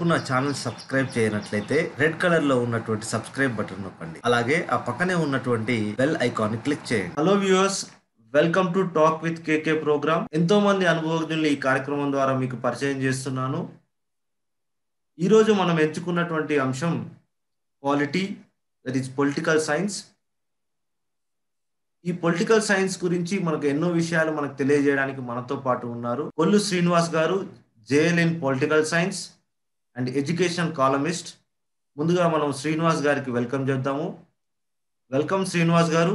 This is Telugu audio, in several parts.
ఇంతవరకు నా ఛానల్ సబ్స్క్రైబ్ చేయనట్లయితే రెడ్ కలర్ లో ఉన్నటువంటి సబ్స్క్రైబ్ బటన్ నొక్కండి అలాగే ఆ పక్కనే ఉన్నటువంటి బెల్ ఐకాన్ ని క్లిక్ చేయండి hello viewers welcome to talk with KK programme ఎంతో మంది అనుభవజ్ఞులు ఈ కార్యక్రమం ద్వారా మీకు పరిచయం చేస్తున్నాను ఈరోజు మనం ఎంచుకున్నటువంటి అంశం polity that is political science ఈ పొలిటికల్ సైన్స్ గురించి మనకు ఎన్నో విషయాలు మనకు తెలియజేయడానికి మనతో పాటు ఉన్నారు Kollu Srinivas garu JL in political science and education columnist ముందుగా మనం శ్రీనివాస్ గారికి వెల్కమ్ చేద్దాము వెల్కమ్ శ్రీనివాస్ గారు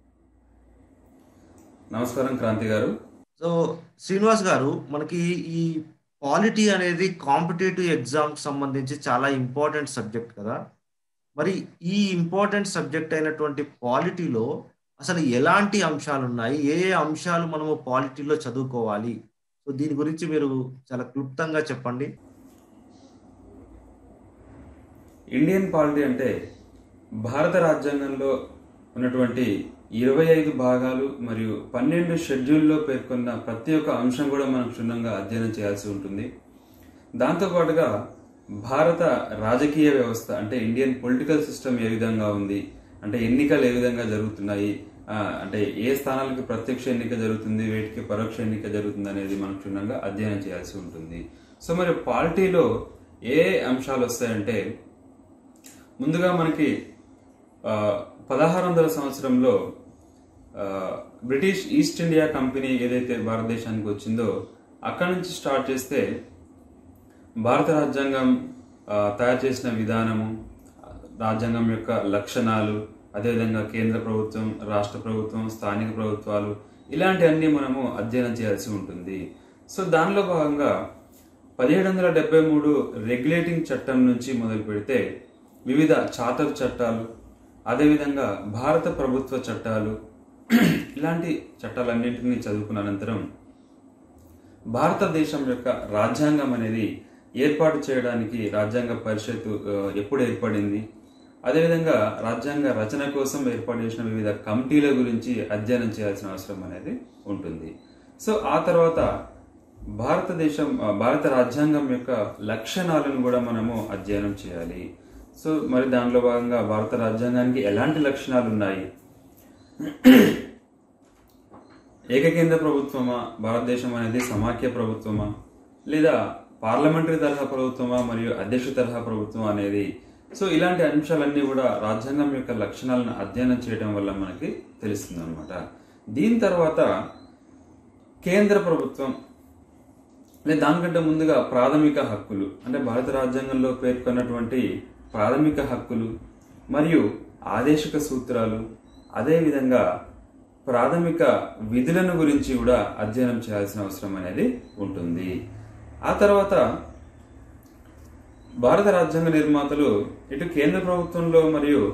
నమస్కారం క్రాంతి గారు సో శ్రీనివాస్ గారు మనకి ఈ పాలిటీ అనేది కాంపిటేటివ్ ఎగ్జామ్ సంబంధించి చాలా ఇంపార్టెంట్ సబ్జెక్ట్ కదా మరి ఈ ఇంపార్టెంట్ సబ్జెక్ట్ అయినటువంటి పాలిటీలో అసలు ఎలాంటి అంశాలు ఉన్నాయి ఏ ఏ అంశాలు మనము పాలిటీలో చదువుకోవాలి సో దీని గురించి మీరు చాలా క్లుప్తంగా చెప్పండి ఇండియన్ పాలిటీ అంటే భారత రాజ్యాంగంలో ఉన్నటువంటి ఇరవై ఐదు భాగాలు మరియు పన్నెండు షెడ్యూల్లో పేర్కొన్న ప్రతి ఒక్క అంశం కూడా మనం క్షుణ్ణంగా అధ్యయనం చేయాల్సి ఉంటుంది దాంతోపాటుగా భారత రాజకీయ వ్యవస్థ అంటే ఇండియన్ పొలిటికల్ సిస్టమ్ ఏ విధంగా ఉంది అంటే ఎన్నికలు ఏ విధంగా జరుగుతున్నాయి ఆ, అంటే ఏ స్థానాలకు ప్రత్యక్ష ఎన్నిక జరుగుతుంది వేటికి పరోక్ష ఎన్నిక జరుగుతుంది అనేది మనం క్షుణ్ణంగా అధ్యయనం చేయాల్సి ఉంటుంది సో మరి పాలిటీలో ఏ అంశాలు వస్తాయంటే ముందుగా మనకి పదహారు వందల సంవత్సరంలో ఆ, బ్రిటిష్ ఈస్ట్ ఇండియా కంపెనీ ఏదైతే భారతదేశానికి వచ్చిందో అక్కడి నుంచి స్టార్ట్ చేస్తే భారత రాజ్యాంగం ఆ, తయారు చేసిన విధానము రాజ్యాంగం యొక్క లక్షణాలు అదేవిధంగా కేంద్ర ప్రభుత్వం రాష్ట్ర ప్రభుత్వం స్థానిక ప్రభుత్వాలు ఇలాంటివన్నీ మనము అధ్యయనం చేయాల్సి ఉంటుంది సో దానిలో భాగంగా పదిహేడు వందల డెబ్బై మూడు రెగ్యులేటింగ్ చట్టం నుంచి మొదలు పెడితే వివిధ చార్టర్ చట్టాలు అదేవిధంగా భారత ప్రభుత్వ చట్టాలు ఇలాంటి చట్టాలన్నింటినీ చదువుకున్న అనంతరం భారతదేశం యొక్క రాజ్యాంగం అనేది ఏర్పాటు చేయడానికి రాజ్యాంగ పరిషత్ ఆ, ఎప్పుడు ఏర్పడింది అదేవిధంగా రాజ్యాంగ రచన కోసం ఏర్పాటు చేసిన వివిధ కమిటీల గురించి అధ్యయనం చేయాల్సిన అవసరం అనేది ఉంటుంది సో ఆ తర్వాత భారతదేశం ఆ, భారత రాజ్యాంగం యొక్క లక్షణాలను కూడా మనము అధ్యయనం చేయాలి సో మరి దానిలో భాగంగా భారత రాజ్యాంగానికి ఎలాంటి లక్షణాలు ఉన్నాయి ఏకకేంద్ర ప్రభుత్వమా భారతదేశం అనేది సమాఖ్య ప్రభుత్వమా లేదా పార్లమెంటరీ తరహా ప్రభుత్వమా మరియు అధ్యక్ష తరహా ప్రభుత్వం అనేది సో ఇలాంటి అంశాలన్నీ కూడా రాజ్యాంగం యొక్క లక్షణాలను అధ్యయనం చేయడం వల్ల మనకి తెలుస్తుంది అనమాట దీని తర్వాత కేంద్ర ప్రభుత్వం లేదా దానికంటే ముందుగా ప్రాథమిక హక్కులు అంటే భారత రాజ్యాంగంలో పేర్కొన్నటువంటి ప్రాథమిక హక్కులు మరియు ఆదేశిక సూత్రాలు అదేవిధంగా ప్రాథమిక విధులను గురించి కూడా అధ్యయనం చేయాల్సిన అవసరం అనేది ఉంటుంది ఆ తర్వాత భారత రాజ్యాంగ నిర్మాతలు ఇటు కేంద్ర ప్రభుత్వంలో మరియు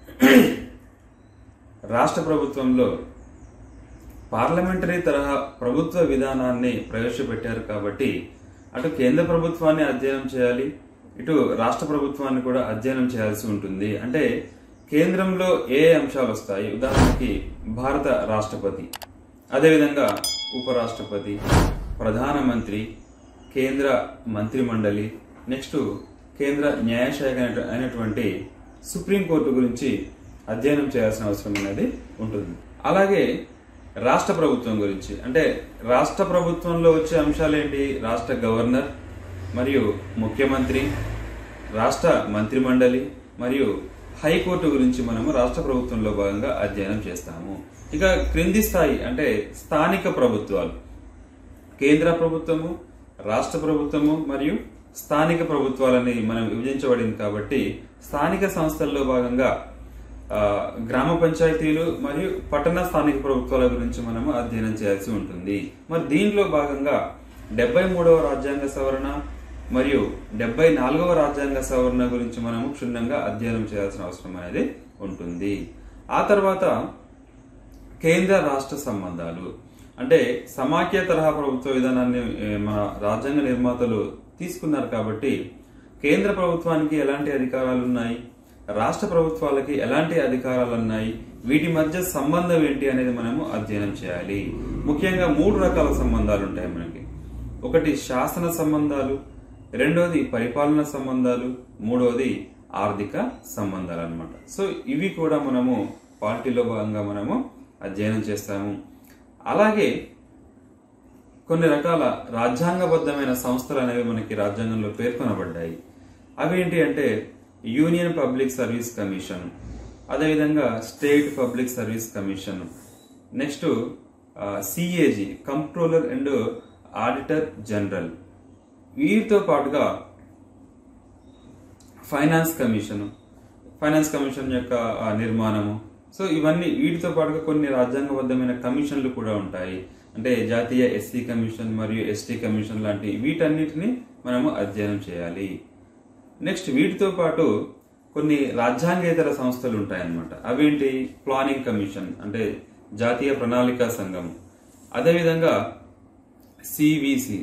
రాష్ట్ర ప్రభుత్వంలో పార్లమెంటరీ తరహా ప్రభుత్వ విధానాన్ని ప్రవేశపెట్టారు కాబట్టి అటు కేంద్ర ప్రభుత్వాన్ని అధ్యయనం చేయాలి ఇటు రాష్ట్ర ప్రభుత్వాన్ని కూడా అధ్యయనం చేయాల్సి ఉంటుంది అంటే కేంద్రంలో ఏ అంశాలు వస్తాయి ఉదాహరణకి భారత రాష్ట్రపతి అదేవిధంగా ఉపరాష్ట్రపతి ప్రధానమంత్రి కేంద్ర మంత్రిమండలి నెక్స్ట్ కేంద్ర న్యాయశాఖ అయిన- అయినటువంటి సుప్రీంకోర్టు గురించి అధ్యయనం చేయాల్సిన అవసరం అనేది ఉంటుంది అలాగే రాష్ట్ర ప్రభుత్వం గురించి అంటే రాష్ట్ర ప్రభుత్వంలో వచ్చే అంశాలు ఏంటి రాష్ట్ర గవర్నర్ మరియు ముఖ్యమంత్రి రాష్ట్ర మంత్రిమండలి మరియు హైకోర్టు గురించి మనము రాష్ట్ర ప్రభుత్వంలో భాగంగా అధ్యయనం చేస్తాము ఇక క్రింది స్థాయి అంటే స్థానిక ప్రభుత్వాలు కేంద్ర ప్రభుత్వము రాష్ట్ర ప్రభుత్వము మరియు స్థానిక ప్రభుత్వాలని మనం విభజించబడింది కాబట్టి స్థానిక సంస్థల్లో భాగంగా ఆ, గ్రామ పంచాయతీలు మరియు పట్టణ స్థానిక ప్రభుత్వాల గురించి మనము అధ్యయనం చేయాల్సి ఉంటుంది మరి దీనిలో భాగంగా డెబ్బై మూడవ రాజ్యాంగ సవరణ మరియు డెబ్బై నాలుగవ రాజ్యాంగ సవరణ గురించి మనము క్షుణ్ణంగా అధ్యయనం చేయాల్సిన అవసరం అనేది ఉంటుంది ఆ తర్వాత కేంద్ర రాష్ట్ర సంబంధాలు అంటే సమాఖ్య తరహా ప్రభుత్వ విధానాన్ని ఏ, మన రాజ్యాంగ నిర్మాతలు తీసుకున్నారు కాబట్టి కేంద్ర ప్రభుత్వానికి ఎలాంటి అధికారాలు ఉన్నాయి రాష్ట్ర ప్రభుత్వాలకి ఎలాంటి అధికారాలు ఉన్నాయి వీటి మధ్య సంబంధం ఏంటి అనేది మనము అధ్యయనం చేయాలి ముఖ్యంగా మూడు రకాల సంబంధాలు ఉంటాయి మనకి ఒకటి శాసన సంబంధాలు రెండోది పరిపాలన సంబంధాలు మూడోది ఆర్థిక సంబంధాలు అన్నమాట సో ఇవి కూడా మనము పాలిటీలో భాగంగా మనము అధ్యయనం చేస్తాము అలాగే కొన్ని రకాల రాజ్యాంగబద్ధమైన సంస్థలు అనేవి మనకి రాజ్యాంగంలో పేర్కొనబడ్డాయి అవి ఏంటి అంటే యూనియన్ పబ్లిక్ సర్వీస్ కమిషన్ అదేవిధంగా state public service commission next CAG controller and auditor general వీటితో పాటుగా ఫైనాన్స్ కమిషన్ ఫైనాన్స్ కమిషన్ యొక్క ఆ, నిర్మాణము సో ఇవన్నీ వీటితో పాటుగా కొన్ని రాజ్యాంగబద్ధమైన కమిషన్లు కూడా ఉంటాయి అంటే జాతీయ ఎస్సీ కమిషన్ మరియు ఎస్టీ కమిషన్ లాంటి వీటన్నిటిని మనము అధ్యయనం చేయాలి నెక్స్ట్ వీటితో పాటు కొన్ని రాజ్యాంగేతర సంస్థలు ఉంటాయన్నమాట అవేంటి ప్లానింగ్ కమిషన్ అంటే జాతీయ ప్రణాళికా సంఘం అదేవిధంగా CVC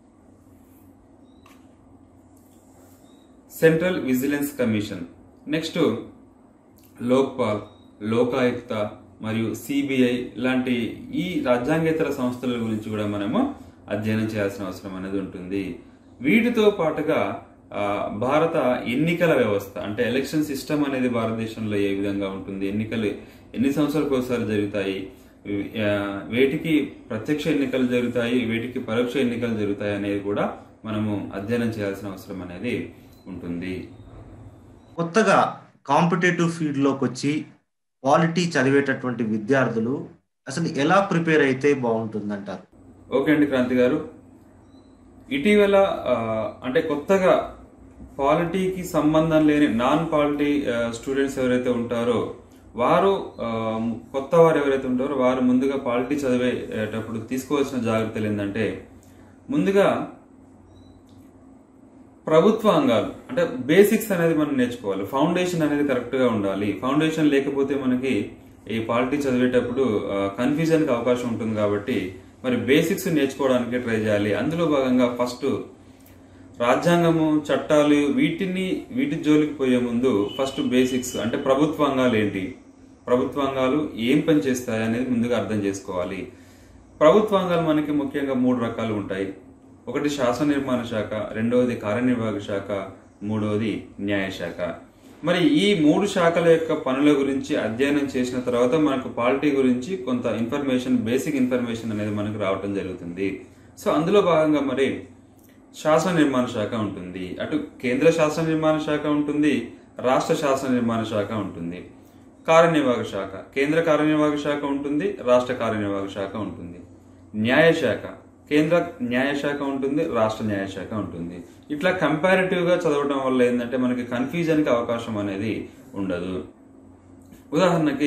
central vigilance commission next Lokpal Lokayukta మరియు సిబిఐ లాంటి ఈ రాజ్యాంగేతర సంస్థల గురించి కూడా మనము అధ్యయనం చేయాల్సిన అవసరం అనేది ఉంటుంది వీటితో పాటుగా ఆ, భారత ఎన్నికల వ్యవస్థ అంటే ఎలక్షన్ సిస్టమ్ అనేది భారతదేశంలో ఏ విధంగా ఉంటుంది ఎన్నికలు ఎన్ని సంవత్సరాలకు ఒకసారి జరుగుతాయి ఆ, వేటికి ప్రత్యక్ష ఎన్నికలు జరుగుతాయి వేటికి పరోక్ష ఎన్నికలు జరుగుతాయి అనేది కూడా మనము అధ్యయనం చేయాల్సిన అవసరం అనేది ఉంటుంది కొత్తగా కాంపిటేటివ్ ఫీల్డ్లోకి వచ్చి పాలిటీ చదివేటటువంటి విద్యార్థులు అసలు ఎలా ప్రిపేర్ అయితే బాగుంటుందంటారు ఓకే అండి క్రాంతి గారు ఇటీవల ఆ, అంటే కొత్తగా పాలిటీకి సంబంధం లేని నాన్ పాలిటీ స్టూడెంట్స్ ఎవరైతే ఉంటారో వారు ఆ, కొత్త వారు ఎవరైతే ఉంటారో వారు ముందుగా పాలిటీ చదివేటప్పుడు తీసుకోవాల్సిన జాగ్రత్తలు ఏంటంటే ముందుగా ప్రభుత్వ అంగాలు అంటే బేసిక్స్ అనేది మనం నేర్చుకోవాలి ఫౌండేషన్ అనేది కరెక్ట్ గా ఉండాలి ఫౌండేషన్ లేకపోతే మనకి ఈ పాలిటీ చదివేటప్పుడు కన్ఫ్యూజన్ కి అవకాశం ఉంటుంది కాబట్టి మరి బేసిక్స్ నేర్చుకోవడానికి ట్రై చేయాలి అందులో భాగంగా ఫస్ట్ రాజ్యాంగము చట్టాలు వీటిని వీటి జోలికి పోయే ముందు ఫస్ట్ బేసిక్స్ అంటే ప్రభుత్వాంగాలు ఏంటి ప్రభుత్వాంగాలు ఏం పని చేస్తాయి అనేది ముందుగా అర్థం చేసుకోవాలి ప్రభుత్వాంగాలు మనకి ముఖ్యంగా మూడు రకాలు ఉంటాయి ఒకటి శాసన నిర్మాణ శాఖ రెండవది కార్యనిర్వాహక శాఖ మూడవది న్యాయ శాఖ మరి ఈ మూడు శాఖల యొక్క పనుల గురించి అధ్యయనం చేసిన తర్వాత మనకు పాలిటీ గురించి కొంత ఇన్ఫర్మేషన్ బేసిక్ ఇన్ఫర్మేషన్ అనేది మనకు రావటం జరుగుతుంది సో అందులో భాగంగా మరి శాసన నిర్మాణ శాఖ ఉంటుంది అటు కేంద్ర శాసన నిర్మాణ శాఖ ఉంటుంది రాష్ట్ర శాసన నిర్మాణ శాఖ ఉంటుంది కార్యనిర్వాహక శాఖ కేంద్ర కార్యనిర్వాహక శాఖ ఉంటుంది రాష్ట్ర కార్యనిర్వాహక శాఖ ఉంటుంది న్యాయ శాఖ కేంద్ర న్యాయ శాఖ ఉంటుంది రాష్ట్ర న్యాయ శాఖ ఉంటుంది ఇట్లా కంపారిటివ్ గా చదవడం వల్ల ఏంటంటే మనకి కన్ఫ్యూజన్ కి అవకాశం అనేది ఉండదు ఉదాహరణకి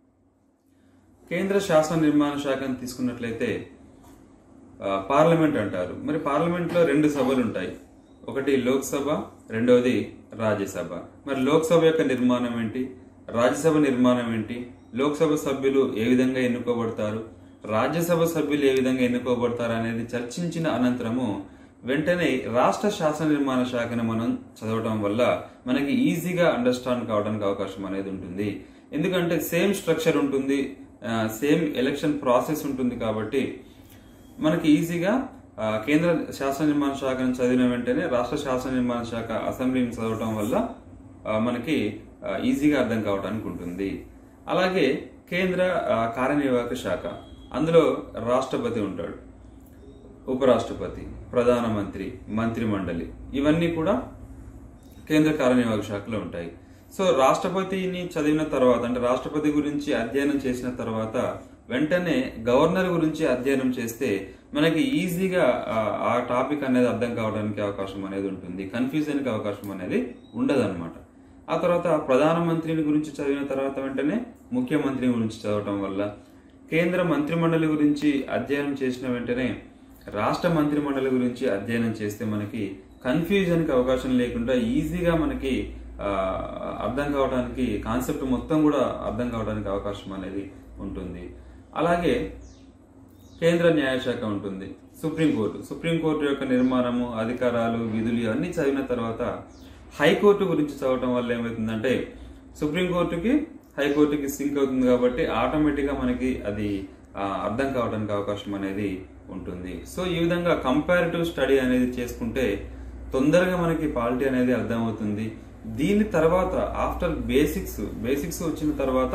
కేంద్ర శాసన నిర్మాణ శాఖను తీసుకున్నట్లయితే ఆ, పార్లమెంట్ అంటారు మరి పార్లమెంట్ లో రెండు సభలు ఉంటాయి ఒకటి లోక్సభ రెండవది రాజ్యసభ మరి లోక్సభ యొక్క నిర్మాణం ఏంటి రాజ్యసభ నిర్మాణం ఏంటి లోక్సభ సభ్యులు ఏ విధంగా ఎన్నుకోబడతారు రాజ్యసభ సభ్యులు ఏ విధంగా ఎన్నుకోబడతారు అనేది చర్చించిన అనంతరము వెంటనే రాష్ట్ర శాసన నిర్మాణ శాఖను మనం చదవడం వల్ల మనకి ఈజీగా అండర్స్టాండ్ కావడానికి అవకాశం అనేది ఉంటుంది ఎందుకంటే సేమ్ స్ట్రక్చర్ ఉంటుంది సేమ్ ఎలక్షన్ ప్రాసెస్ ఉంటుంది కాబట్టి మనకి ఈజీగా ఆ, కేంద్ర శాసన నిర్మాణ శాఖను చదివిన వెంటనే రాష్ట్ర శాసన నిర్మాణ శాఖ అసెంబ్లీని చదవటం వల్ల ఆ, మనకి ఆ, ఈజీగా అర్థం కావడానికి ఉంటుంది అలాగే కేంద్ర ఆ, కార్యనిర్వాహక శాఖ అందులో రాష్ట్రపతి ఉంటాడు ఉపరాష్ట్రపతి ప్రధానమంత్రి మంత్రి మండలి ఇవన్నీ కూడా కేంద్ర కార్యనిర్వాహక శాఖలో ఉంటాయి సో రాష్ట్రపతిని చదివిన తర్వాత అంటే రాష్ట్రపతి గురించి అధ్యయనం చేసిన తర్వాత వెంటనే గవర్నర్ గురించి అధ్యయనం చేస్తే మనకి ఈజీగా ఆ- ఆ టాపిక్ అనేది అర్థం కావడానికి అవకాశం అనేది ఉంటుంది కన్ఫ్యూజన్కి అవకాశం అనేది ఉండదన్నమాట ఆ తర్వాత ప్రధానమంత్రిని గురించి చదివిన తర్వాత వెంటనే ముఖ్యమంత్రి గురించి చదవటం వల్ల కేంద్ర మంత్రిమండలి గురించి అధ్యయనం చేసిన వెంటనే రాష్ట్ర మంత్రిమండలి గురించి అధ్యయనం చేస్తే మనకి కన్ఫ్యూజన్కి అవకాశం లేకుండా ఈజీగా మనకి ఆ, అర్థం కావడానికి కాన్సెప్ట్ మొత్తం కూడా అర్థం కావడానికి అవకాశం అనేది ఉంటుంది అలాగే కేంద్ర న్యాయశాఖ ఉంటుంది సుప్రీంకోర్టు సుప్రీంకోర్టు యొక్క నిర్మాణము అధికారాలు విధులు అన్ని చదివిన తర్వాత హైకోర్టు గురించి చదవటం వల్ల ఏమవుతుందంటే సుప్రీంకోర్టుకి హైకోర్టుకి సింక్ అవుతుంది కాబట్టి ఆటోమేటిక్గా మనకి అది ఆ, అర్థం కావడానికి అవకాశం అనేది ఉంటుంది సో ఈ విధంగా కంపారిటివ్ స్టడీ అనేది చేసుకుంటే తొందరగా మనకి పాలిటీ అనేది అర్థమవుతుంది దీని తర్వాత ఆఫ్టర్ బేసిక్స్ బేసిక్స్ వచ్చిన తర్వాత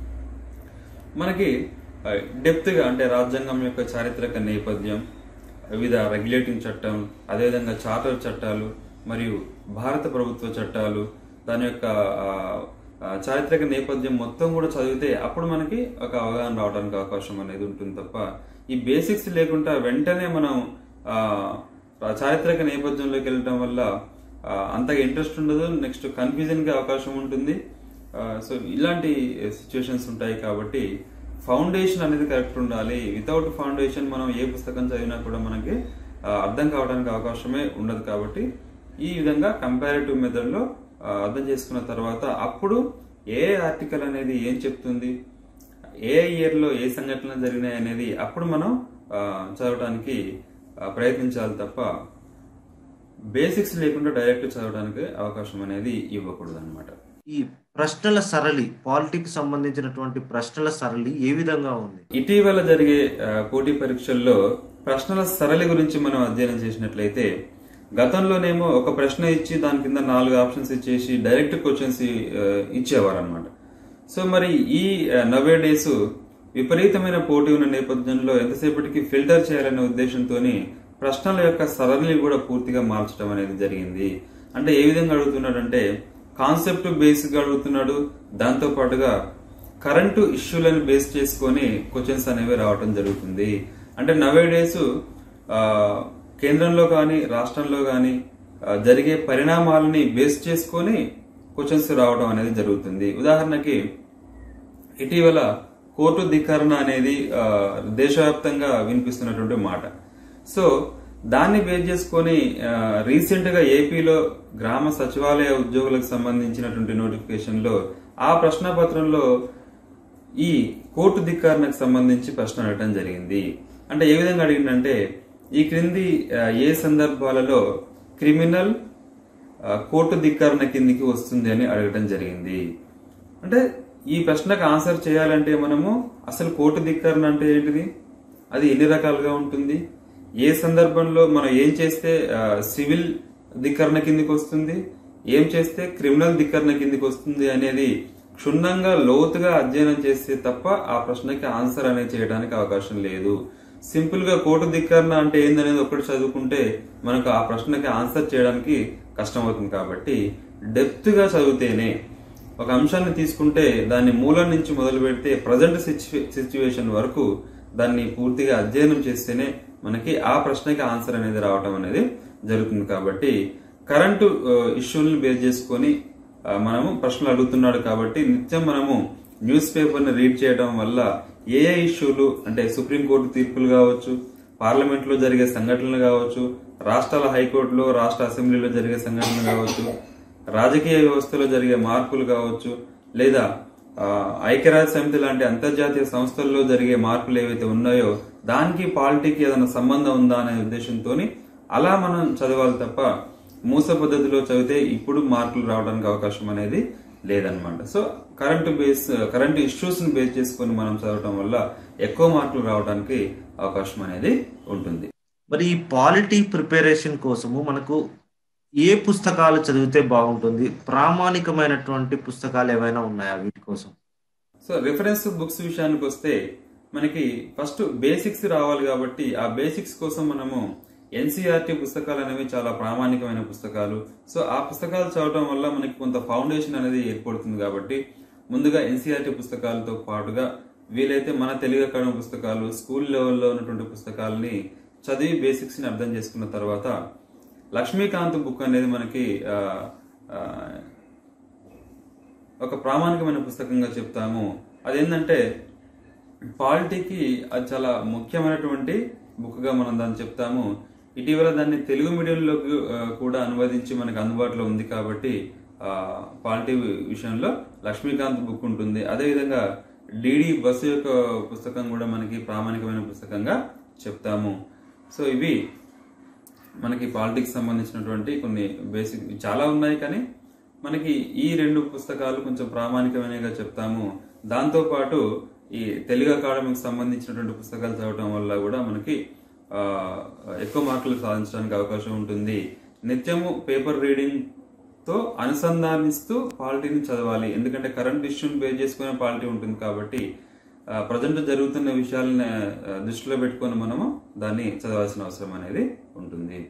మనకి డెప్త్ గా అంటే రాజ్యాంగం యొక్క చారిత్రక నేపథ్యం వివిధ రెగ్యులేటింగ్ చట్టం అదేవిధంగా చార్టర్ చట్టాలు మరియు భారత ప్రభుత్వ చట్టాలు దాని యొక్క ఆ, ఆ, చారిత్రక నేపథ్యం మొత్తం కూడా చదివితే అప్పుడు మనకి ఒక అవగాహన రావడానికి అవకాశం అనేది ఉంటుంది తప్ప ఈ బేసిక్స్ లేకుండా వెంటనే మనం ఆ, ఆ చారిత్రక నేపథ్యంలోకి వెళ్ళటం వల్ల ఆ, అంతగా ఇంట్రెస్ట్ ఉండదు నెక్స్ట్ కన్ఫ్యూజన్ కి అవకాశం ఉంటుంది సో ఇలాంటి సిచ్యువేషన్స్ ఉంటాయి కాబట్టి ఫౌండేషన్ అనేది కరెక్ట్ ఉండాలి వితౌట్ ఫౌండేషన్ మనం ఏ పుస్తకం చదివినా కూడా మనకి ఆ, అర్థం కావడానికి అవకాశమే ఉండదు కాబట్టి ఈ విధంగా కంపారిటివ్ మెథడ్లో అర్థం చేసుకున్న తర్వాత అప్పుడు ఏ ఆర్టికల్ అనేది ఏం చెప్తుంది ఏ ఇయర్లో ఏ సంఘటనలు జరిగినాయి అనేది అప్పుడు మనం ఆ, చదవడానికి ఆ, ప్రయత్నించాలి తప్ప బేసిక్స్ లేకుండా డైరెక్ట్ చదవడానికి అవకాశం అనేది ఇవ్వకూడదు అనమాట ఈ ప్రశ్నల సరళి పాలిటిక్స్ సంబంధించినటువంటి ప్రశ్నల సరళి ఏ విధంగా ఉంది ఇటీవల జరిగే ఆ, పోటీ పరీక్షల్లో ప్రశ్నల సరళి గురించి మనం అధ్యయనం చేసినట్లయితే గతంలోనేమో ఒక ప్రశ్న ఇచ్చి దాని కింద నాలుగు ఆప్షన్స్ ఇచ్చేసి డైరెక్ట్ క్వశ్చన్స్ ఇచ్చేవారు అనమాట సో మరి ఈ నవే డేస్ విపరీతమైన పోటీ ఉన్న నేపథ్యంలో ఎంతసేపటికి ఫిల్టర్ చేయాలనే ఉద్దేశంతోని ప్రశ్నల యొక్క సరళి కూడా పూర్తిగా మార్చడం అనేది జరిగింది అంటే ఏ విధంగా అడుగుతున్నాడంటే కాన్సెప్ట్ బేస్గా అడుగుతున్నాడు దాంతో పాటుగా కరెంటు ఇష్యూలను బేస్ చేసుకొని క్వశ్చన్స్ అనేవి రావటం జరుగుతుంది అంటే నవే డేస్ కేంద్రంలో కానీ రాష్ట్రంలో కానీ జరిగే పరిణామాలని బేస్ చేసుకొని క్వశ్చన్స్ రావడం అనేది జరుగుతుంది ఉదాహరణకి ఇటీవల కోర్టు ధిక్కరణ అనేది ఆ, దేశవ్యాప్తంగా వినిపిస్తున్నటువంటి మాట సో దాన్ని బేస్ చేసుకొని రీసెంట్ గా ఏపీలో గ్రామ సచివాలయ ఉద్యోగులకు సంబంధించినటువంటి నోటిఫికేషన్ లో ఆ ప్రశ్నపత్రంలో ఈ కోర్టు ధిక్కారణకు సంబంధించి ప్రశ్న అడగడం జరిగింది అంటే ఏ విధంగా అడిగిందంటే ఈ క్రింది ఆ, ఏ సందర్భాలలో క్రిమినల్ ఆ, కోర్టు ధిక్కారణ కిందికి వస్తుంది అని అడగడం జరిగింది అంటే ఈ ప్రశ్నకు ఆన్సర్ చేయాలంటే మనము అసలు కోర్టు ధిక్కారణ అంటే ఏంటిది అది ఎన్ని రకాలుగా ఉంటుంది ఏ సందర్భంలో మనం ఏం చేస్తే ఆ, సివిల్ ధిక్కరణ కిందికి వస్తుంది ఏం చేస్తే క్రిమినల్ ధిక్కరణ కిందికి వస్తుంది అనేది క్షుణ్ణంగా లోతుగా అధ్యయనం చేస్తే తప్ప ఆ ప్రశ్నకి ఆన్సర్ అనేది చేయడానికి అవకాశం లేదు సింపుల్ గా కోర్టు ధిక్కరణ అంటే ఏందనేది ఒకటి చదువుకుంటే మనకు ఆ ప్రశ్నకి ఆన్సర్ చేయడానికి కష్టమవుతుంది కాబట్టి డెప్త్ గా చదివితేనే ఒక అంశాన్ని తీసుకుంటే దాన్ని మూలం నుంచి మొదలు పెడితే ప్రజెంట్ సిచ్యువేషన్ వరకు దాన్ని పూర్తిగా అధ్యయనం చేస్తేనే మనకి ఆ ప్రశ్నకి ఆన్సర్ అనేది రావటం అనేది జరుగుతుంది కాబట్టి కరెంటు ఇష్యూలను బేస్ చేసుకొని ఆ, మనము ప్రశ్నలు అడుగుతున్నాడు కాబట్టి నిత్యం మనము న్యూస్ పేపర్ ని రీడ్ చేయడం వల్ల ఏ ఏ ఇష్యూలు అంటే సుప్రీంకోర్టు తీర్పులు కావచ్చు పార్లమెంట్ లో జరిగే సంఘటనలు కావచ్చు రాష్ట్రాల హైకోర్టులో రాష్ట్ర అసెంబ్లీలో జరిగే సంఘటనలు కావచ్చు రాజకీయ వ్యవస్థలో జరిగే మార్పులు కావచ్చు లేదా ఆ, ఐక్యరాజ్య సమితి లాంటి అంతర్జాతీయ సంస్థల్లో జరిగే మార్పులు ఏవైతే ఉన్నాయో దానికి పాలిటీకి ఏదైనా సంబంధం ఉందా అనే ఉద్దేశంతో అలా మనం చదవాలి తప్ప మూస పద్ధతిలో చదివితే ఇప్పుడు మార్కులు రావడానికి అవకాశం అనేది లేదనమాట so current base current issues ని బేస్ చేసుకొని మనం చదవటం వల్ల ఎక్కువ మార్కులు రావడానికి అవకాశం అనేది ఉంటుంది మరి ఈ పాలిటీ ప్రిపరేషన్ కోసము మనకు ఏ పుస్తకాలు చదివితే బాగుంటుంది ప్రామాణికమైనటువంటి పుస్తకాలు ఏమైనా ఉన్నాయా వీటి కోసం సో రిఫరెన్స్ బుక్స్ విషయానికి వస్తే మనకి ఫస్ట్ బేసిక్స్ రావాలి కాబట్టి ఆ బేసిక్స్ కోసం మనము ఎన్సీఆర్టీ పుస్తకాలు అనేవి చాలా ప్రామాణికమైన పుస్తకాలు సో ఆ పుస్తకాలు చదవడం వల్ల మనకి కొంత ఫౌండేషన్ అనేది ఏర్పడుతుంది కాబట్టి ముందుగా ఎన్సీఆర్టీ పుస్తకాలతో పాటుగా వీలైతే మన తెలుగు అకాడమీ పుస్తకాలు స్కూల్ లెవెల్లో ఉన్నటువంటి పుస్తకాలని చదివి బేసిక్స్ ని అర్థం చేసుకున్న తర్వాత లక్ష్మీకాంత్ బుక్ అనేది మనకి ఆ, ఆ, ఒక ప్రామాణికమైన పుస్తకంగా చెప్తాము అదేంటంటే పాలిటీకి అది చాలా ముఖ్యమైనటువంటి బుక్గా మనం దాన్ని చెప్తాము ఇటీవల దాన్ని తెలుగు మీడియంలోకి ఆ, కూడా అనువదించి మనకు అందుబాటులో ఉంది కాబట్టి ఆ, పాలిటీ విషయంలో లక్ష్మీకాంత్ బుక్ ఉంటుంది అదేవిధంగా డిడి బస్సు యొక్క పుస్తకం కూడా మనకి ప్రామాణికమైన పుస్తకంగా చెప్తాము సో ఇవి మనకి పాలిటిక్స్ సంబంధించినటువంటి కొన్ని బేసిక్ చాలా ఉన్నాయి కానీ మనకి ఈ రెండు పుస్తకాలు కొంచెం ప్రామాణికమైనగా చెప్తాము దాంతో పాటు ఈ తెలుగు అకాడమీకి సంబంధించినటువంటి పుస్తకాలు చదవటం వల్ల కూడా మనకి ఆ, ఎక్కువ మార్కులు సాధించడానికి అవకాశం ఉంటుంది నిత్యము పేపర్ రీడింగ్ తో అనుసంధానిస్తూ పాలిటీని చదవాలి ఎందుకంటే కరెంట్ ఇష్యూని బేస్ చేసుకునే పాలిటీ ఉంటుంది కాబట్టి ప్రజెంట్ జరుగుతున్న విషయాలను ఆ, దృష్టిలో పెట్టుకొని మనము దాన్ని చదవాల్సిన అవసరం అనేది ఉంటుంది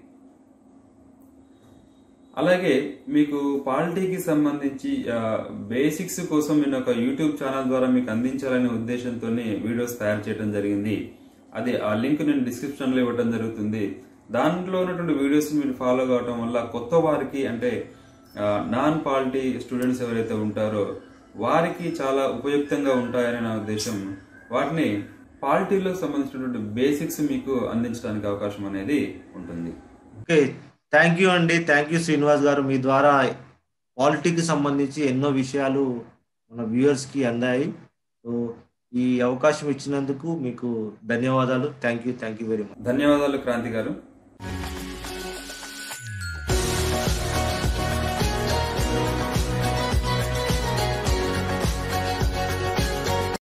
అలాగే మీకు పాలిటీకి సంబంధించి బేసిక్స్ కోసం నేను ఒక యూట్యూబ్ ఛానల్ ద్వారా మీకు అందించాలనే ఉద్దేశంతో వీడియోస్ తయారు చేయడం జరిగింది అది ఆ లింక్ నేను డిస్క్రిప్షన్ లో ఇవ్వడం జరుగుతుంది దాంట్లో ఉన్నటువంటి వీడియోస్ మీరు ఫాలో కావడం వల్ల కొత్త వారికి అంటే నాన్ పాలిటీ స్టూడెంట్స్ ఎవరైతే ఉంటారో వారికి చాలా ఉపయుక్తంగా ఉంటాయని నా ఉద్దేశం వాటిని పాలిటీలో సంబంధించినటువంటి బేసిక్స్ మీకు అందించడానికి అవకాశం అనేది ఉంటుంది ఓకే థ్యాంక్ యూ అండి థ్యాంక్ యూ శ్రీనివాస్ గారు మీ ద్వారా పాలిటీకి సంబంధించి ఎన్నో విషయాలు మన వ్యూవర్స్కి అందాయి సో ఈ అవకాశం ఇచ్చినందుకు మీకు ధన్యవాదాలు thank you thank you very much ధన్యవాదాలు క్రాంతి గారు